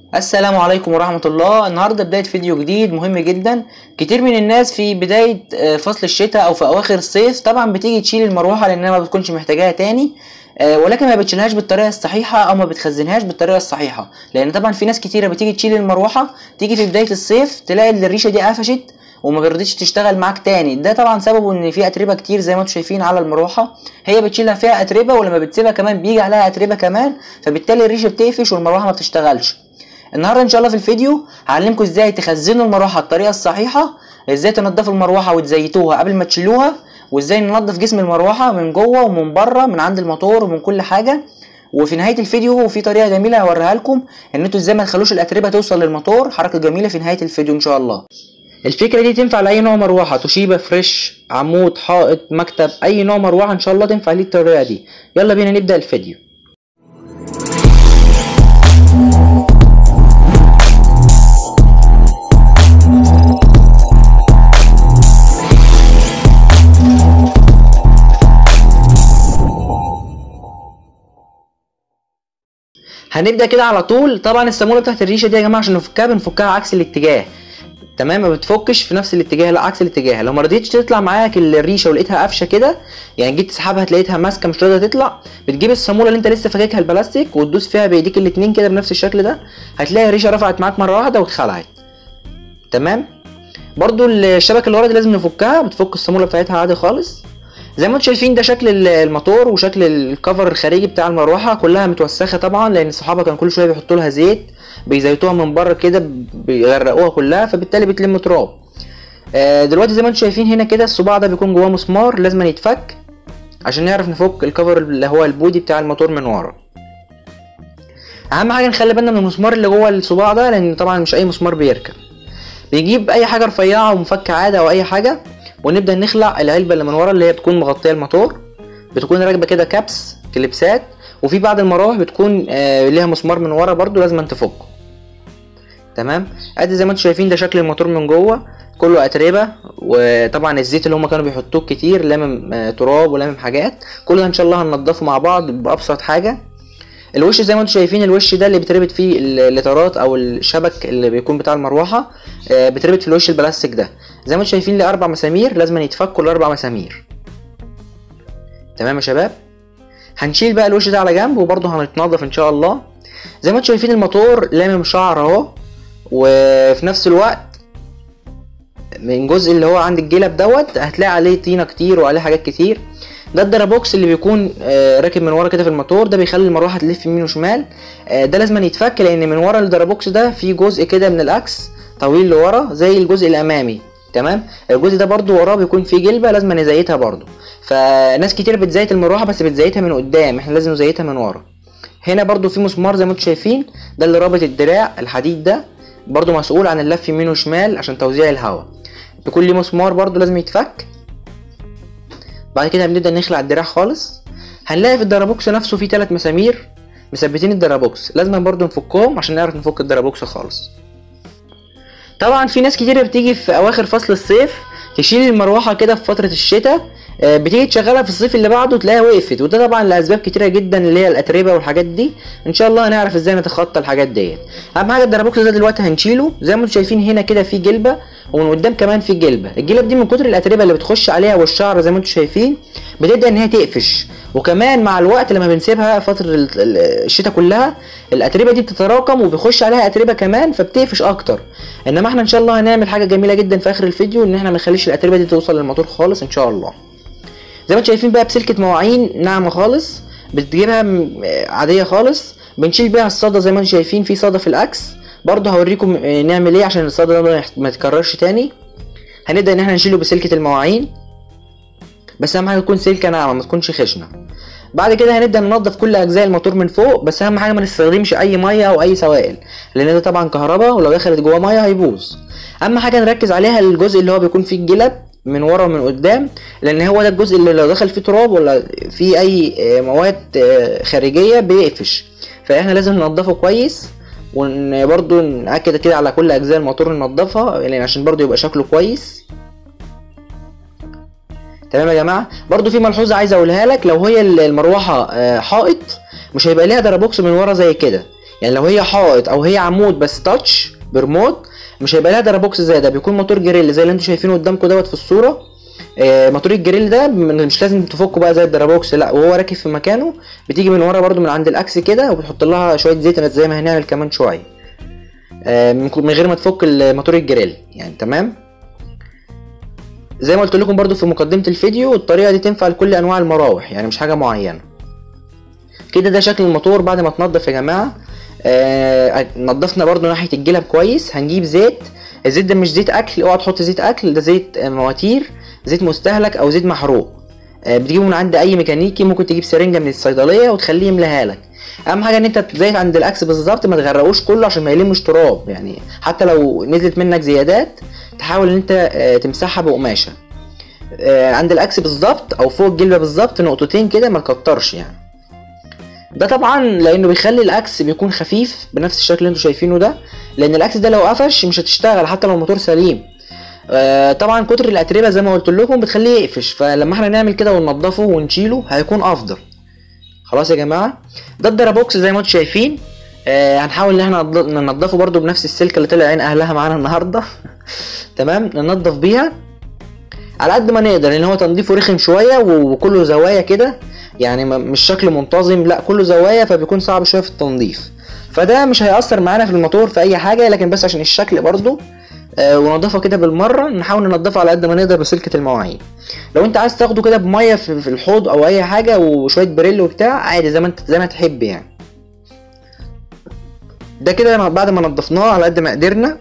السلام عليكم ورحمة الله النهاردة بداية فيديو جديد مهم جدا كتير من الناس في بداية آه، فصل الشتاء او في اواخر الصيف طبعا بتيجي تشيل المروحة لانها ما بتكونش محتاجاها تاني آه، ولكن ما بتشيلهاش بالطريقة الصحيحة او ما بتخزنهاش بالطريقة الصحيحة لان طبعا في ناس كتيرة بتيجي تشيل المروحة تيجي في بداية الصيف تلاقي ان الريشة دي قفشت وما بيرضيش تشتغل معاك تاني ده طبعا سببه ان في اتربه كتير زي ما انتم شايفين على المروحه هي بتشيلها فيها اتربه ولما بتسيبها كمان بيجي عليها اتربه كمان فبالتالي الريشه بتقفش والمروحه ما بتشتغلش النهارده ان شاء الله في الفيديو هعلمكم ازاي تخزنوا المروحه الطريقه الصحيحه ازاي تنضفوا المروحه وتزيتوها قبل ما تشيلوها وازاي ننضف جسم المروحه من جوه ومن بره من عند الموتور ومن كل حاجه وفي نهايه الفيديو في طريقه جميله هوريها لكم ان انتوا ازاي ما تخلوش الاتربه توصل للموتور حركه جميله في نهايه الفيديو ان شاء الله الفكره دي تنفع لاي نوع مروحه توشيبا فريش عمود حائط مكتب اي نوع مروحه ان شاء الله تنفع ليه الطريقه دي يلا بينا نبدا الفيديو هنبدا كده على طول طبعا الصاموله بتاعت الريشه دي يا جماعه عشان نفكها بنفكها عكس الاتجاه تمام ما بتفكش في نفس الاتجاه لا عكس الاتجاه لو ما رضيتش تطلع معاك الريشه ولقيتها قافشه كده يعني جيت تسحبها تلاقيتها ماسكه مش راضيه تطلع بتجيب الصاموله اللي انت لسه فاككها البلاستيك وتدوس فيها بايديك الاتنين كده بنفس الشكل ده هتلاقي الريشه رفعت معاك مره واحده واتخلعت تمام برضو الشبكه اللي ورا دي لازم نفكها بتفك الصاموله بتاعتها عادي خالص زي ما انتم شايفين ده شكل الموتور وشكل الكفر الخارجي بتاع المروحه كلها متوسخه طبعا لان الصحابه كانوا كل شويه بيحطوا لها زيت بيزيتوها من بره كده بيغرقوها كلها فبالتالي بتلم تراب آه، دلوقتي زي ما انتم شايفين هنا كده الصباع ده بيكون جواه مسمار لازم يتفك عشان نعرف نفك الكفر اللي هو البودي بتاع الموتور من ورا اهم حاجه نخلي بالنا من المسمار اللي جوه الصباع ده لان طبعا مش اي مسمار بيركب بنجيب اي حاجه رفيعه ومفك عاده او اي حاجه ونبدا نخلع العلبه اللي من ورا اللي هي بتكون مغطيه الموتور بتكون راكبه كده كابس كليبسات وفي بعض المراوح بتكون آه ليها مسمار من ورا برضو لازم تفكه تمام ادي زي ما انتم شايفين ده شكل الموتور من جوه كله اتربه وطبعا الزيت اللي هم كانوا بيحطوه كتير لامم آه تراب ولامم حاجات كل ده ان شاء الله هننضفه مع بعض بابسط حاجه الوش زي ما انتم شايفين الوش ده اللي بيتربط فيه الليترات او الشبك اللي بيكون بتاع المروحه آه بيتربط في الوش البلاستيك ده زي ما انتم شايفين ليه اربع مسامير لازم يتفكوا الاربع مسامير تمام يا شباب هنشيل بقى الوش ده على جنب وبرضه هنتنضف ان شاء الله زي ما انتم شايفين الموتور لامم شعر اهو وفي نفس الوقت من الجزء اللي هو عند الجلب دوت هتلاقي عليه طينه كتير وعليه حاجات كتير ده الدرابوكس اللي بيكون آه راكب من ورا كده في الموتور ده بيخلي المروحه تلف يمين وشمال آه ده لازم يتفك لان من ورا الدرابوكس ده في جزء كده من الاكس طويل لورا زي الجزء الامامي تمام الجزء ده برضو وراه بيكون فيه جلبه لازم نزيتها برضو فناس كتير بتزيت المروحه بس بتزيتها من قدام احنا لازم نزيتها من ورا هنا برضو في مسمار زي ما انتم شايفين ده اللي رابط الدراع الحديد ده برضو مسؤول عن اللف يمين وشمال عشان توزيع الهواء بيكون ليه مسمار برضو لازم يتفك بعد كده هنبدا نخلع الدراع خالص هنلاقي في الدرابوكس نفسه فيه ثلاث مسامير مثبتين الدرابوكس لازم برضو نفكهم عشان نعرف نفك الدرابوكس خالص طبعا في ناس كتير بتيجي في اواخر فصل الصيف تشيل المروحه كده في فتره الشتاء بتيجي تشغلها في الصيف اللي بعده تلاقيها وقفت وده طبعا لاسباب كتيره جدا اللي هي الاتربه والحاجات دي ان شاء الله هنعرف ازاي نتخطى الحاجات ديت اهم حاجه الدرابوكس ده دلوقتي هنشيله زي ما انتم شايفين هنا كده في جلبه ومن قدام كمان في جلبه الجلب دي من كتر الاتربه اللي بتخش عليها والشعر زي ما انتم شايفين بتبدا ان هي تقفش وكمان مع الوقت لما بنسيبها فتره الشتاء كلها الاتربه دي بتتراكم وبيخش عليها اتربه كمان فبتقفش اكتر انما احنا ان شاء الله هنعمل حاجه جميله جدا في اخر الفيديو ان احنا ما نخليش الاتربه دي توصل للموتور خالص ان شاء الله زي ما انتم شايفين بقى بسلكه مواعين ناعمه خالص بتجيبها عاديه خالص بنشيل بيها الصدى زي ما انتم شايفين في صدى في الاكس برضه هوريكم نعمل ايه عشان الصدى ده ما يتكررش تاني هنبدا ان احنا نشيله بسلكه المواعين بس اهم حاجه تكون سلكه ناعمه ما تكونش خشنه بعد كده هنبدا ننظف كل اجزاء الموتور من فوق بس اهم حاجه ما نستخدمش اي ميه او اي سوائل لان ده طبعا كهرباء ولو دخلت جوه ميه هيبوظ اهم حاجه نركز عليها الجزء اللي هو بيكون فيه الجلب من ورا ومن قدام لان هو ده الجزء اللي لو دخل فيه تراب ولا فيه اي مواد خارجيه بيقفش فاحنا لازم ننضفه كويس وبرضه نأكد كده على كل اجزاء الموتور ننضفها يعني عشان برضه يبقى شكله كويس تمام يا جماعه برضو في ملحوظه عايز اقولها لك لو هي المروحه آه، حائط مش هيبقى ليها درابوكس من ورا زي كده يعني لو هي حائط او هي عمود بس تاتش بريموت مش هيبقى لها درابوكس زي ده بيكون موتور جريل زي اللي انتوا شايفينه قدامكم دوت في الصوره آه، موتور الجريل ده من- مش لازم تفكه بقى زي الدرابوكس لا وهو راكب في مكانه بتيجي من ورا برده من عند الاكس كده وبتحط لها شويه زيت زي ما هنعمل كمان شويه آه، من من غير ما تفك الموتور الجريل يعني تمام زي ما قلت لكم برضو في مقدمه الفيديو الطريقه دي تنفع لكل انواع المراوح يعني مش حاجه معينه كده ده شكل الموتور بعد ما تنضف يا جماعه آه نضفنا برضو ناحيه الجلب كويس هنجيب زيت الزيت ده مش زيت اكل اوعى تحط زيت اكل ده زيت آه، مواتير زيت مستهلك او زيت محروق آه بتجيبه من عند اي ميكانيكي ممكن تجيب سرنجه من الصيدليه وتخليه يملاها لك اهم حاجه ان انت زي عند الاكس بالظبط ما تغرقوش كله عشان ما يلمش تراب يعني حتى لو نزلت منك زيادات تحاول ان انت آه، تمسحها بقماشه آه، عند الاكس بالظبط او فوق الجلبه بالظبط نقطتين كده ما تكترش يعني ده طبعا لانه بيخلي الاكس بيكون خفيف بنفس الشكل اللي انتوا شايفينه ده لان الاكس ده لو قفش مش هتشتغل حتى لو الموتور سليم آه، طبعا كتر الاتربه زي ما قلت لكم بتخليه يقفش فلما احنا نعمل كده وننضفه ونشيله هيكون افضل خلاص يا جماعه ده الدرابوكس زي ما انتم شايفين آه هنحاول ان احنا نض- ننضفه برده بنفس السلكه اللي طلع عين اهلها معانا النهارده تمام ننضف بيها على قد ما نقدر لان هو تنظيفه رخم شويه و- وكله زوايا كده يعني م- مش شكل منتظم لا كله زوايا فبيكون صعب شويه في التنظيف فده مش هيأثر معانا في الموتور في اي حاجه لكن بس عشان الشكل برضو آه ونضفه كده بالمره نحاول ننضفه على قد ما نقدر بسلكه المواعين لو انت عايز تاخده كده بميه في في الحوض او اي حاجه وشويه بريل وبتاع عادي زي ما انت زي ما تحب يعني ده كده بعد ما نضفناه على قد ما قدرنا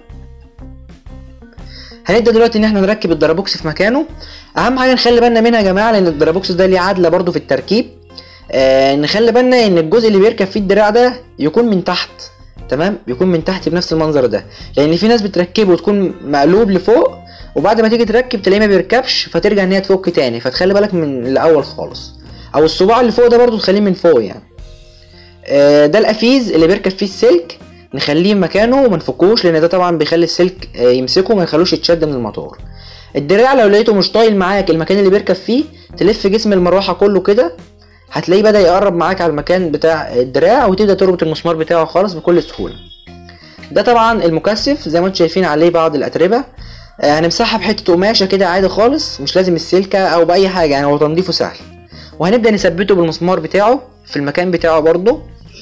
هنبدا دلوقتي ان احنا نركب الدرابوكس في مكانه اهم حاجه نخلي بالنا منها يا جماعه لان الدرابوكس ده ليه عدله برضو في التركيب آه نخلي بالنا ان الجزء اللي بيركب فيه الدراع ده يكون من تحت تمام يكون من تحت بنفس المنظر ده لان في ناس بتركبه وتكون مقلوب لفوق وبعد ما تيجي تركب تلاقيه ما بيركبش فترجع ان هي تفك تاني فتخلي بالك من الاول خالص او الصباع اللي فوق ده برضو تخليه من فوق يعني آه، ده القفيز اللي بيركب فيه السلك نخليه مكانه وما نفكوش لان ده طبعا بيخلي السلك آه، يمسكه وما يخلوش يتشد من الموتور الدراع لو لقيته مش طايل معاك المكان اللي بيركب فيه تلف جسم المروحه كله كده هتلاقيه بدا يقرب معاك على المكان بتاع الدراع وتبدا تربط المسمار بتاعه خالص بكل سهوله ده طبعا المكثف زي ما انتم شايفين عليه بعض الاتربه آه، هنمسحها بحته قماشه كده عادي خالص مش لازم السلكه او باي حاجه يعني هو تنظيفه سهل وهنبدا نثبته بالمسمار بتاعه في المكان بتاعه برضه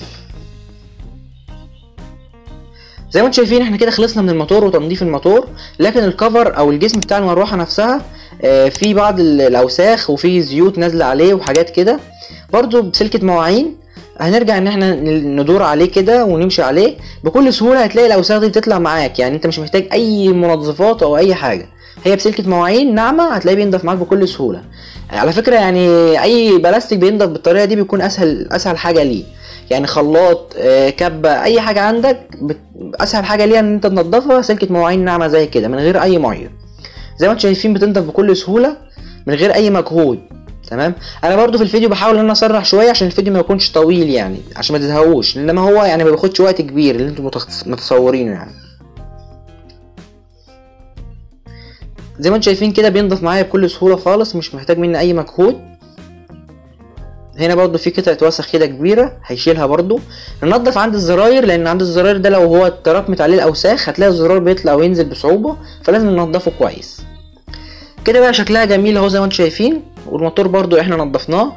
زي ما انتم شايفين احنا كده خلصنا من الموتور وتنظيف الموتور لكن الكفر او الجسم بتاع المروحه نفسها آه، في بعض ال- الاوساخ وفي زيوت نازله عليه وحاجات كده برضو بسلكه مواعين هنرجع ان احنا ن- ندور عليه كده ونمشي عليه بكل سهوله هتلاقي الاوساخ دي بتطلع معاك يعني انت مش محتاج اي منظفات او اي حاجه هي بسلكه مواعين ناعمه هتلاقيه بينضف معاك بكل سهوله على فكره يعني اي بلاستيك بينضف بالطريقه دي بيكون اسهل اسهل حاجه ليه يعني خلاط آه، كبه اي حاجه عندك بت... اسهل حاجه ليها ان انت تنضفها سلكه مواعين ناعمه زي كده من غير اي ميه زي ما انتم شايفين بتنضف بكل سهوله من غير اي مجهود تمام انا برضو في الفيديو بحاول ان انا اسرح شويه عشان الفيديو ما يكونش طويل يعني عشان ما تزهقوش انما هو يعني ما بياخدش وقت كبير اللي انتم متخ- متصورينه يعني زي ما انتم شايفين كده بينضف معايا بكل سهوله خالص مش محتاج مني اي مجهود هنا برضو في قطعه وسخ كده كبيره هيشيلها برضو ننضف عند الزراير لان عند الزراير ده لو هو اتراكمت عليه الاوساخ هتلاقي الزرار بيطلع وينزل بصعوبه فلازم ننضفه كويس كده بقى شكلها جميل اهو زي ما انتم شايفين والموتور برضو احنا نضفناه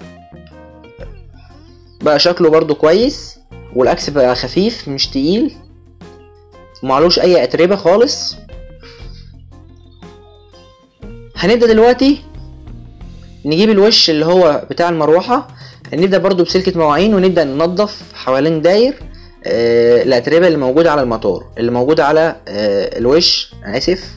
بقى شكله برضو كويس والاكس بقى خفيف مش تقيل ومعلوش اي اتربه خالص هنبدا دلوقتي نجيب الوش اللي هو بتاع المروحه نبدا برضو بسلكه مواعين ونبدا ننضف حوالين داير آه الاتربه اللي موجوده على الموتور اللي موجوده على آه الوش انا اسف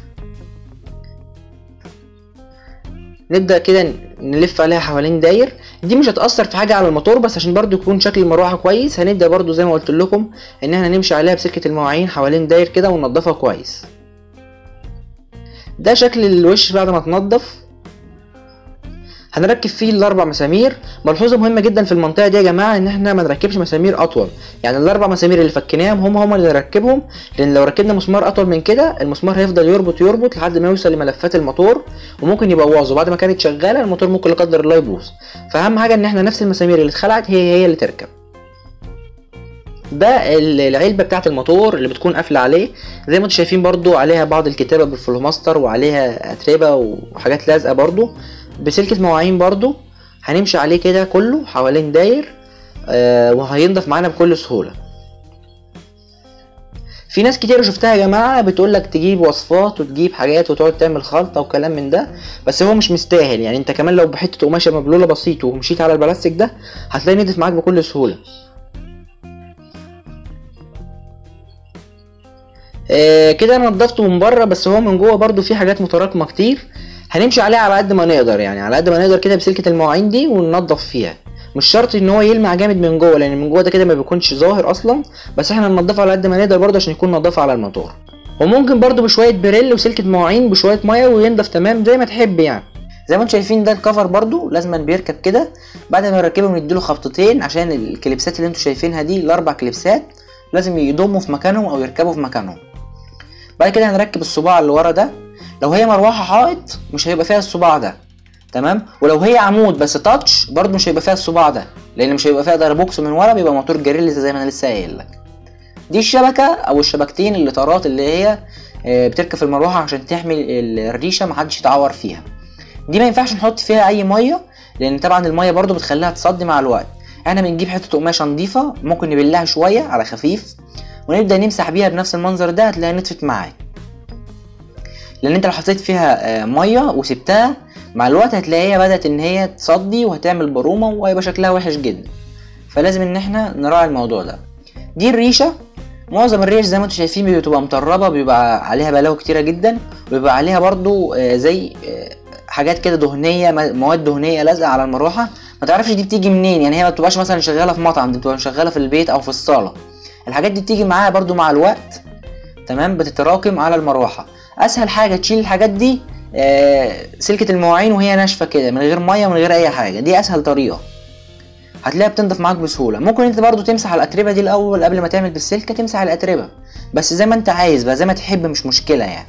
نبدا كده نلف عليها حوالين داير دي مش هتاثر في حاجه على الموتور بس عشان برضو يكون شكل المروحه كويس هنبدا برضو زي ما قلت لكم ان احنا نمشي عليها بسلكه المواعين حوالين داير كده وننضفها كويس ده شكل الوش بعد ما تنضف هنركب فيه الاربع مسامير ملحوظه مهمه جدا في المنطقه دي يا جماعه ان احنا ما نركبش مسامير اطول يعني الاربع مسامير اللي فكيناهم هم هم اللي نركبهم لان لو ركبنا مسمار اطول من كده المسمار هيفضل يربط يربط لحد ما يوصل لملفات الموتور وممكن يبوظه بعد ما كانت شغاله الموتور ممكن لا قدر الله يبوظ فاهم حاجه ان احنا نفس المسامير اللي اتخلعت هي هي اللي تركب ده ال- العلبه بتاعه الموتور اللي بتكون قافله عليه زي ما انتم شايفين برضو عليها بعض الكتابه بالفلوماستر وعليها اتربه وحاجات لازقه برضو بسلكه مواعين برضو هنمشي عليه كده كله حوالين داير آه وهينضف معانا بكل سهوله في ناس كتير شفتها يا جماعه بتقول لك تجيب وصفات وتجيب حاجات وتقعد تعمل خلطه وكلام من ده بس هو مش مستاهل يعني انت كمان لو بحته قماشه مبلوله بسيط ومشيت على البلاستيك ده هتلاقي نضف معاك بكل سهوله آه كده انا نضفته من بره بس هو من جوه برضو في حاجات متراكمه كتير هنمشي عليها على قد ما نقدر يعني على قد ما نقدر كده بسلكه المواعين دي وننضف فيها مش شرط ان هو يلمع جامد من جوه لان من جوه ده كده ما بيكونش ظاهر اصلا بس احنا ننضفه على قد ما نقدر برضه عشان يكون نضافه على الموتور وممكن برضه بشويه بريل وسلكه مواعين بشويه ميه وينضف تمام زي ما تحب يعني زي ما انتم شايفين ده الكفر برضو لازم بيركب كده بعد ما نركبه نديله خبطتين عشان الكليبسات اللي انتم شايفينها دي الاربع كليبسات لازم يضموا في مكانهم او يركبوا في مكانهم بعد كده هنركب الصباع اللي ورا ده لو هي مروحه حائط مش هيبقى فيها الصباع ده تمام ولو هي عمود بس تاتش برضو مش هيبقى فيها الصباع ده لان مش هيبقى فيها داير بوكس من ورا بيبقى موتور جريل زي ما انا لسه قايل لك دي الشبكه او الشبكتين الاطارات اللي هي آه، بتركب في المروحه عشان تحمي ال- الريشه محدش يتعور فيها دي ما ينفعش نحط فيها اي ميه لان طبعا الميه برضو بتخليها تصدي مع الوقت احنا بنجيب حته قماشه نضيفه ممكن نبلها شويه على خفيف ونبدا نمسح بيها بنفس المنظر ده هتلاقيها نطفت معاك لان انت لو حطيت فيها آه، ميه وسبتها مع الوقت هتلاقيها بدات ان هي تصدي وهتعمل برومه وهيبقى شكلها وحش جدا فلازم ان احنا نراعي الموضوع ده دي الريشه معظم الريش زي ما انتم شايفين بتبقى مطربه بيبقى عليها بلاوي كتيره جدا وبيبقى عليها برضو آه، زي آه، حاجات كده دهنيه م- مواد دهنيه لازقه على المروحه ما تعرفش دي بتيجي منين يعني هي ما بتبقاش مثلا شغاله في مطعم دي بتبقى شغاله في البيت او في الصاله الحاجات دي بتيجي معاها برضو مع الوقت تمام بتتراكم على المروحه اسهل حاجه تشيل الحاجات دي آه، سلكه المواعين وهي ناشفه كده من غير ميه من غير اي حاجه دي اسهل طريقه هتلاقيها بتنضف معاك بسهوله ممكن انت برضو تمسح الاتربه دي الاول قبل ما تعمل بالسلكه تمسح الاتربه بس زي ما انت عايز بقى زي ما تحب مش مشكله يعني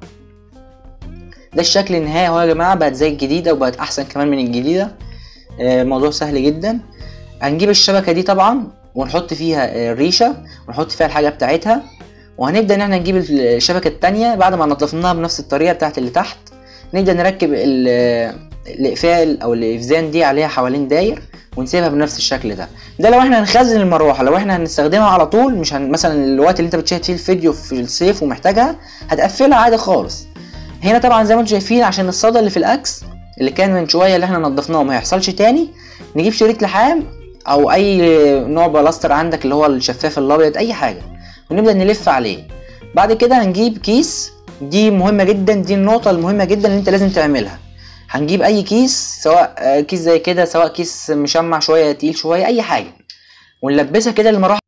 ده الشكل النهائي اهو يا جماعه بقت زي الجديده وبقت احسن كمان من الجديده آه، الموضوع سهل جدا هنجيب الشبكه دي طبعا ونحط فيها آه، الريشه ونحط فيها الحاجه بتاعتها وهنبدا ان احنا نجيب الشبكه التانية بعد ما نضفناها بنفس الطريقه بتاعت اللي تحت نبدا نركب ال- الاقفال او الافزان دي عليها حوالين داير ونسيبها بنفس الشكل ده ده لو احنا هنخزن المروحه لو احنا هنستخدمها على طول مش هن... مثلا الوقت اللي انت بتشاهد فيه الفيديو في الصيف ومحتاجها هتقفلها عادي خالص هنا طبعا زي ما انتم شايفين عشان الصدى اللي في الاكس اللي كان من شويه اللي احنا نضفناه ما يحصلش تاني نجيب شريط لحام او اي نوع بلاستر عندك اللي هو الشفاف الابيض اي حاجه ونبدا نلف عليه بعد كده هنجيب كيس دي مهمه جدا دي النقطه المهمه جدا اللي انت لازم تعملها هنجيب اي كيس سواء آه، كيس زي كده سواء كيس مشمع شويه تقيل شويه اي حاجه ونلبسها كده للمروحه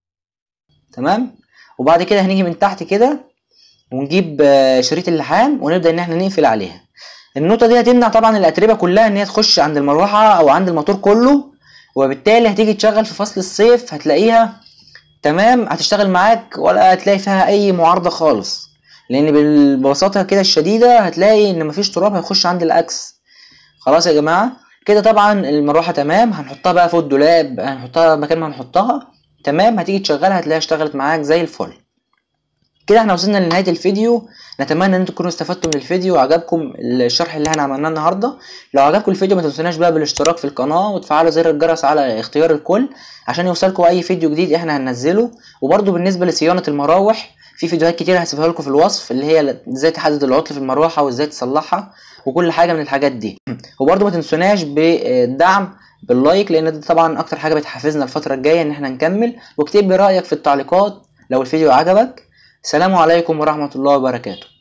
تمام وبعد كده هنيجي من تحت كده ونجيب آه، شريط اللحام ونبدا ان احنا نقفل عليها النقطه دي هتمنع طبعا الاتربه كلها ان هي تخش عند المروحه او عند الموتور كله وبالتالي هتيجي تشغل في فصل الصيف هتلاقيها تمام هتشتغل معاك ولا هتلاقي فيها اي معارضه خالص لان ببساطه كده الشديده هتلاقي ان مفيش تراب هيخش عند الاكس خلاص يا جماعه كده طبعا المروحه تمام هنحطها بقى فوق الدولاب هنحطها مكان ما هنحطها تمام هتيجي تشغلها هتلاقيها اشتغلت معاك زي الفل كده احنا وصلنا لنهايه الفيديو نتمنى ان انتم تكونوا استفدتوا من الفيديو وعجبكم الشرح اللي احنا عملناه النهارده لو عجبكم الفيديو ما تنسوناش بقى بالاشتراك في القناه وتفعلوا زر الجرس على اختيار الكل عشان يوصلكم اي فيديو جديد احنا هننزله وبرده بالنسبه لصيانه المراوح في فيديوهات كتير هسيبها لكم في الوصف اللي هي ازاي تحدد العطل في المروحه وازاي تصلحها وكل حاجه من الحاجات دي وبرده ما تنسوناش بالدعم باللايك لان ده طبعا اكتر حاجه بتحفزنا الفتره الجايه ان احنا نكمل واكتب لي رايك في التعليقات لو الفيديو عجبك سلام عليكم ورحمه الله وبركاته